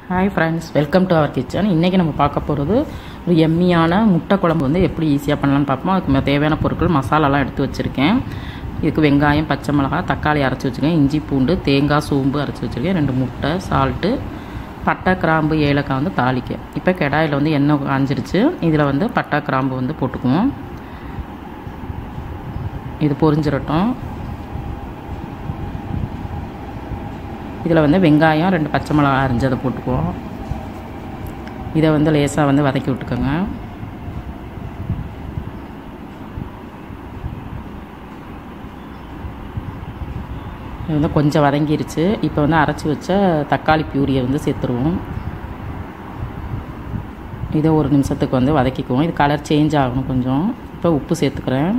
hi friends welcome to our kitchen இன்றைக்கி நம்ம பார்க்க போகிறது ஒரு எம்மியான முட்டை குழம்பு வந்து எப்படி ஈஸியாக பண்ணலான்னு பார்ப்போம் அதுக்கு மே- தேவையான பொருட்கள் மசாலாலாம் எடுத்து வச்சுருக்கேன் இதுக்கு வெங்காயம் பச்சை மிளகாய் தக்காளி அரைச்சி வச்சுருக்கேன் இஞ்சி பூண்டு தேங்காய் சோம்பு அரைச்சி வச்சுருக்கேன் ரெண்டு முட்டை சால்ட்டு பட்டை கிராம்பு ஏலக்காய் வந்து தாளிக்க இப்போ கடாயில் வந்து எண்ணெய் காஞ்சிருச்சு இதில் வந்து பட்டை கிராம்பு வந்து போட்டுக்குவோம் இது பொரிஞ்சிடட்டும் இதில் வந்து வெங்காயம் ரெண்டு பச்சை மிளகாய் அரிஞ்சதை போட்டுக்குவோம் இதை வந்து லேசாக வந்து வதக்கி விட்டுக்கோங்க இது வந்து கொஞ்சம் வதங்கிருச்சு இப்போ வந்து அரைச்சி வச்ச தக்காளி பியூரியை வந்து சேர்த்துருவோம் இதை ஒரு நிமிஷத்துக்கு வந்து வதக்கிக்குவோம் இது கலர் சேஞ்ச் ஆகணும் கொஞ்சம் இப்போ உப்பு சேர்த்துக்கிறேன்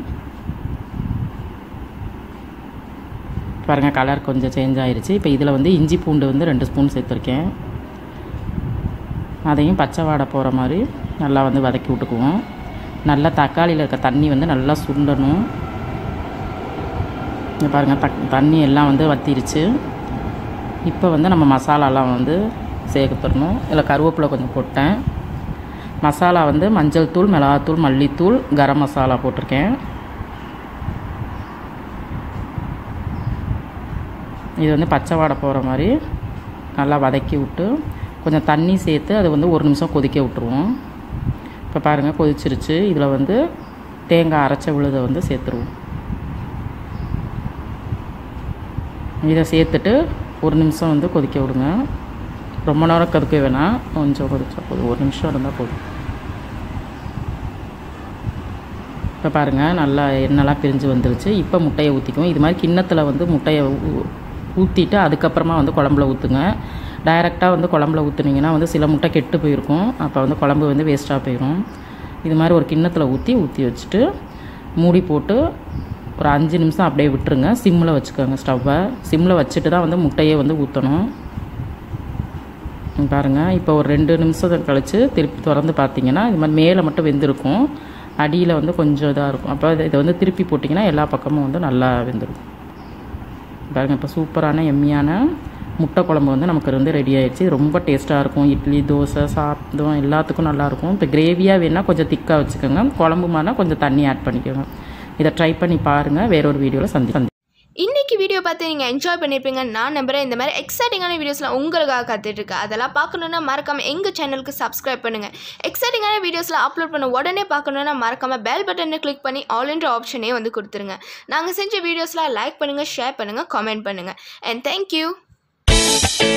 பாருங்கள் கலர் கொஞ்சம் சேஞ்ச் ஆயிருச்சு இப்போ இதில் வந்து இஞ்சி பூண்டு வந்து ரெண்டு ஸ்பூன் சேர்த்துருக்கேன் அதையும் பச்சை வாடை போகிற மாதிரி நல்லா வந்து வதக்கி விட்டுக்குவோம் நல்லா தக்காளியில் இருக்க தண்ணி வந்து நல்லா சுண்டணும் இங்கே பாருங்கள் தக் தண்ணி எல்லாம் வந்து வத்திருச்சு இப்போ வந்து நம்ம மசாலாலாம் வந்து சேர்த்துடணும் இதில் கருவேப்பிலை கொஞ்சம் போட்டேன் மசாலா வந்து மஞ்சள் தூள் மிளகாத்தூள் மல்லித்தூள் கரம் மசாலா போட்டிருக்கேன் இது வந்து பச்சை வாடை போகிற மாதிரி நல்லா வதக்கி விட்டு கொஞ்சம் தண்ணி சேர்த்து அது வந்து ஒரு நிமிஷம் கொதிக்க விட்டுருவோம் இப்போ பாருங்கள் கொதிச்சிருச்சு இதில் வந்து தேங்காய் அரைச்ச விழுதை வந்து சேர்த்துருவோம் இதை சேர்த்துட்டு ஒரு நிமிஷம் வந்து கொதிக்க விடுங்க ரொம்ப நேரம் கொதிக்க வேணாம் கொஞ்சம் கொதிச்சா போதும் ஒரு நிமிஷம் இருந்தால் போதும் இப்போ பாருங்கள் நல்லா எண்ணெய்லாம் பிரிஞ்சு வந்துருச்சு இப்போ முட்டையை ஊற்றிக்குவோம் இது மாதிரி கிண்ணத்தில் வந்து முட்டையை ஊற்றிட்டு அதுக்கப்புறமா வந்து குழம்புல ஊற்றுங்க டைரெக்டாக வந்து குழம்புல ஊற்றுனீங்கன்னா வந்து சில முட்டை கெட்டு போயிருக்கும் அப்போ வந்து குழம்பு வந்து வேஸ்ட்டாக போயிடும் இது மாதிரி ஒரு கிண்ணத்தில் ஊற்றி ஊற்றி வச்சுட்டு மூடி போட்டு ஒரு அஞ்சு நிமிஷம் அப்படியே விட்டுருங்க சிம்மில் வச்சுக்கோங்க ஸ்டவ்வை சிம்மில் வச்சுட்டு தான் வந்து முட்டையை வந்து ஊற்றணும் பாருங்கள் இப்போ ஒரு ரெண்டு நிமிஷம் கழித்து திருப்பி திறந்து பார்த்தீங்கன்னா இது மாதிரி மேலே மட்டும் வெந்திருக்கும் அடியில் வந்து கொஞ்சம் இதாக இருக்கும் அப்போ இதை வந்து திருப்பி போட்டிங்கன்னா எல்லா பக்கமும் வந்து நல்லா வெந்திருக்கும் பாருங்கள் இப்போ சூப்பரான எம்மியான முட்டை குழம்பு வந்து நமக்கு வந்து ரெடி ஆயிடுச்சு இது ரொம்ப டேஸ்ட்டாக இருக்கும் இட்லி தோசை சாதம் எல்லாத்துக்கும் நல்லாயிருக்கும் இப்போ கிரேவியாக வேணால் கொஞ்சம் திக்காக வச்சுக்கோங்க குழம்பு மாதிரினா கொஞ்சம் தண்ணி ஆட் பண்ணிக்கோங்க இதை ட்ரை பண்ணி பாருங்கள் வேறொரு வீடியோவில் சந்தி சந்தி இன்னைக்கு வீடியோ பார்த்து நீங்கள் என்ஜாய் பண்ணியிருப்பீங்க நான் நம்புறேன் இந்த மாதிரி எக்ஸைட்டிங்கான வீடியோஸ்லாம் உங்களுக்காக காத்துட்டு இருக்கு அதெல்லாம் பார்க்கணுன்னா மறக்காம எங்கள் சேனலுக்கு சப்ஸ்கிரைப் பண்ணுங்கள் எக்ஸைட்டிங்கான வீடியோஸ்லாம் அப்லோட் பண்ண உடனே பார்க்கணுன்னா மறக்காம பெல் பட்டனை கிளிக் பண்ணி ஆல் என்ற ஆப்ஷனே வந்து கொடுத்துருங்க நாங்கள் செஞ்ச வீடியோஸ்லாம் லைக் பண்ணுங்கள் ஷேர் பண்ணுங்கள் காமெண்ட் பண்ணுங்கள் அண்ட் தேங்க்யூ